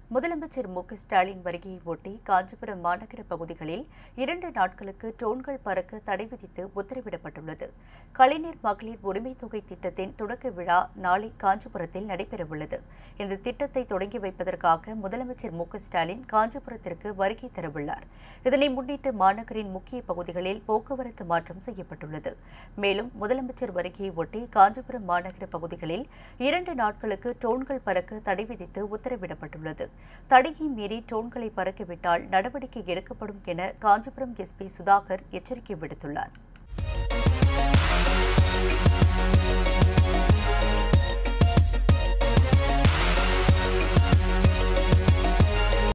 முதலமைச்சர் மு க ஸ்டாலின் வருகையை ஒட்டி காஞ்சிபுரம் மாநகர பகுதிகளில் இரண்டு நாட்களுக்கு ட்ரோன்கள் பறக்க தடை விதித்து உத்தரவிடப்பட்டுள்ளது கலைஞர் மகளிர் உரிமைத் தொகை திட்டத்தின் தொடக்க விழா நாளை காஞ்சிபுரத்தில் நடைபெறவுள்ளது இந்த திட்டத்தை தொடங்கி வைப்பதற்காக முதலமைச்சர் மு க ஸ்டாலின் காஞ்சிபுரத்திற்கு வருகை தரவுள்ளார் இதனை முன்னிட்டு மாநகரின் முக்கிய பகுதிகளில் போக்குவரத்து மாற்றம் செய்யப்பட்டுள்ளது மேலும் முதலமைச்சர் வருகையை ஒட்டி காஞ்சிபுரம் மாநகர பகுதிகளில் இரண்டு நாட்களுக்கு ட்ரோன்கள் பறக்க தடை விதித்து உத்தரவிடப்பட்டுள்ளது தடையை மீறி ட்ரோன்களை பறக்கவிட்டால் நடவடிக்கை எடுக்கப்படும் என காஞ்சிபுரம் எஸ்பி சுதாகர் எச்சரிக்கை விடுத்துள்ளார்